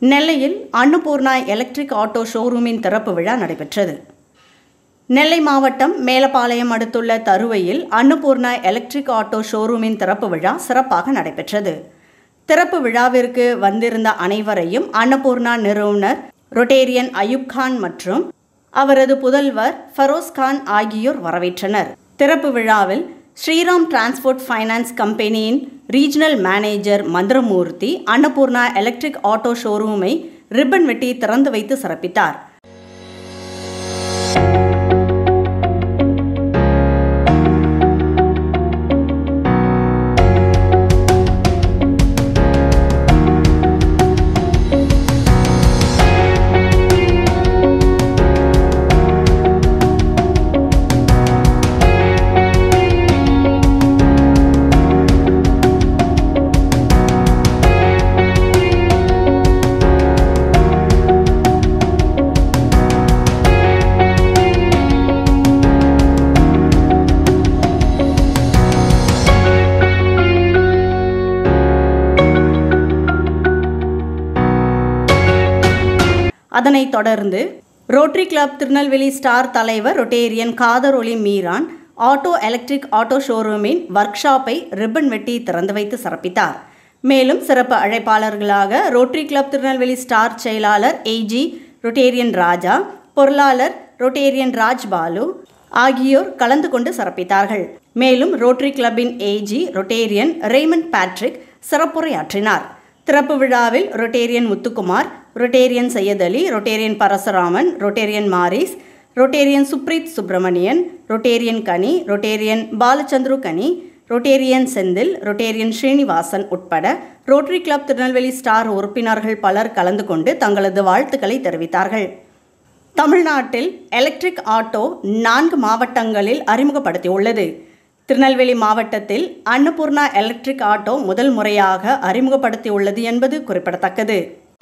நெல்லையில் Annapurna electric auto ஷோரூமின் திறப்பு விழா நடைபெற்றது நெல்லை மாவட்டம் மேலப்பாளையம் அடுத்துள்ள தருவையில் அன்னபூர்ணா எலக்ட்ரிக் ஆட்டோ ஷோரூமின் திறப்பு விழா சிறப்பாக நடைபெற்றது திறப்பு விழாவிற்கு வந்திருந்த அனைவரையும் அன்னபூர்ணா நிறுவனர் ரொட்டேரியன் அயூப் கான் மற்றும் அவரது புதல்வர் ஃபரோஸ் கான் ஆகியோர் வரவேற்றனர் திறப்பு விழாவில் ஸ்ரீராம் டிரான்ஸ்போர்ட் ஃபைனான்ஸ் கம்பெனியின் regional manager Manthiramoorthy Annapoorna electric auto ஷோரூமை ரிப்பன் வெட்டி திறந்து வைத்து சிறப்பித்தார் அதனைத் தொடர்ந்து ரோட்டரி கிளப் திருநெல்வேலி ஸ்டார் தலைவர் rotarian Kader Oli Meeran auto electric auto ஷோரூமின் ஒர்க் ஷாப்பை ரிப்பன் வெட்டி திறந்து வைத்து சிறப்பித்தார் மேலும் சிறப்பு அழைப்பாளர்களாக ரோட்டரி கிளப் திருநெல்வேலி ஸ்டார் செயலாளர் ஏஜி ரொட்டேரியன் ராஜா பொருளாளர் ரொட்டேரியன் ராஜ் பாலு ஆகியோர் கலந்து கொண்டு சிறப்பித்தார்கள் மேலும் ரோட்டரி கிளப்பின் ஏஜி ரொட்டேரியன் ரெய்மண்ட் பேட்ரிக் சிறப்புரையாற்றினார் திறப்பு விழாவில் rotarian Muthukumar rotarian Syed Ali rotarian Parasuraman rotarian Maurice rotarian Supreeth Subramanian rotarian Kani rotarian Balachandru Kani rotarian Senthil Rotarian Srinivasan உட்பட ரோட்டரி கிளப் திருநெல்வேலி ஸ்டார் உறுப்பினர்கள் பலர் கலந்து கொண்டு தங்களது வாழ்த்துக்களை தெரிவித்தார்கள் தமிழ்நாட்டில் எலக்ட்ரிக் ஆட்டோ நான்கு மாவட்டங்களில் அறிமுகப்படுத்தியுள்ளது திருநெல்வேலி மாவட்டத்தில் அன்னபூர்ணா எலக்ட்ரிக் ஆட்டோ முதல் முறையாக அறிமுகப்படுத்தியுள்ளது என்பது குறிப்பிடத்தக்கது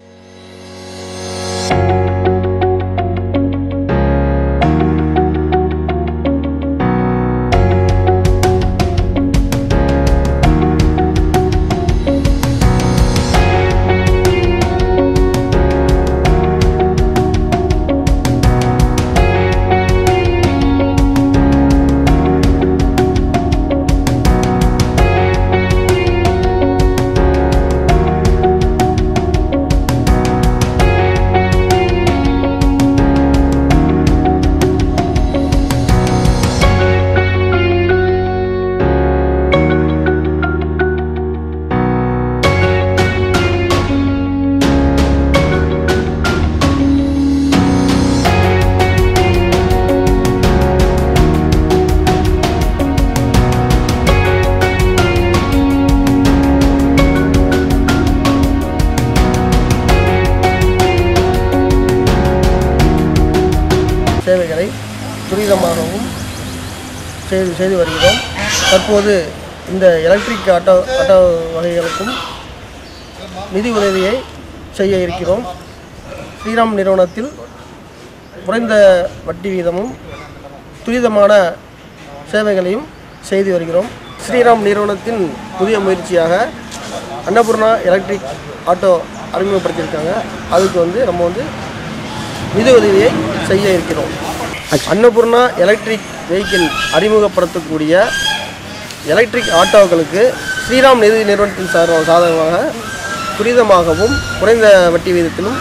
சேவைகளை துரிதமாகவும் செய்து செய்து வருகிறோம் தற்போது இந்த எலக்ட்ரிக் ஆட்டோ ஆட்டோ வகைகளுக்கும் நிதி உதவியை செய்ய இருக்கிறோம் ஸ்ரீராம் நிறுவனத்தில் குறைந்த வட்டி வீதமும் துரிதமான சேவைகளையும் செய்து வருகிறோம் ஸ்ரீராம் நிறுவனத்தின் புதிய முயற்சியாக அன்னபூர்ணா எலக்ட்ரிக் ஆட்டோ அறிமுகப்படுத்தியிருக்காங்க அதுக்கு வந்து நம்ம வந்து நிதி உதவியை செய்ய இருக்கிறோம் அன்னபூர்ணா எலக்ட்ரிக் வெஹிக்கிள் அறிமுகப்படுத்தக்கூடிய எலக்ட்ரிக் ஆட்டோக்களுக்கு ஸ்ரீராம் நிதி நிறுவனத்தின் சார் சாதகமாக துரிதமாகவும் குறைந்த வட்டி வீதத்திலும்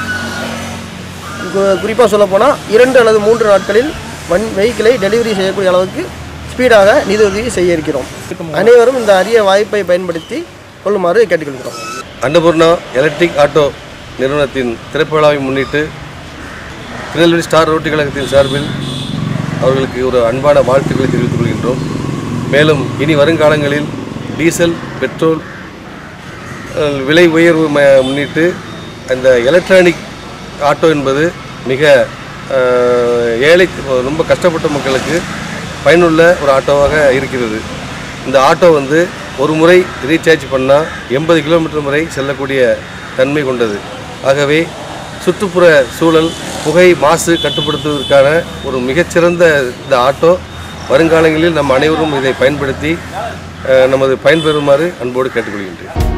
குறிப்பாக சொல்லப்போனால் இரண்டு அல்லது மூன்று நாட்களில் வன் வெஹிக்கிளை டெலிவரி செய்யக்கூடிய அளவுக்கு ஸ்பீடாக நிதி உதவி செய்ய இருக்கிறோம் அனைவரும் இந்த அரிய வாய்ப்பை பயன்படுத்தி கொள்ளுமாறு கேட்டுக்கொள்கிறோம் அன்னபூர்ணா எலக்ட்ரிக் ஆட்டோ நிறுவனத்தின் திறப்பு விழாவை முன்னிட்டு திருநெல்வேலி ஸ்டார் ரோட்டி கழகத்தின் சார்பில் அவர்களுக்கு ஒரு அன்பான வாழ்த்துக்களை தெரிவித்துக் கொள்கின்றோம் மேலும் இனி வருங்காலங்களில் டீசல் பெட்ரோல் அஹ், விலை உயர்வு ம- முன்னிட்டு அந்த எலக்ட்ரானிக் ஆட்டோ என்பது மிக அஹ், ஏழை ரொம்ப கஷ்டப்பட்ட மக்களுக்கு பயனுள்ள ஒரு ஆட்டோவாக இருக்கிறது இந்த ஆட்டோ வந்து ஒரு முறை ரீசார்ஜ் பண்ணால் எண்பது கிலோமீட்டர் முறை செல்லக்கூடிய தன்மை கொண்டது ஆகவே சுற்றுப்புற சூழல் புகை மாசு கட்டுப்படுத்துவதற்கான ஒரு மிகச்சிறந்த இந்த ஆட்டோ வருங்காலங்களில் நம் அனைவரும் இதை பயன்படுத்தி அஹ், நமது பயன்பெறுமாறு அன்போடு கேட்டுக்கொள்கின்றேன்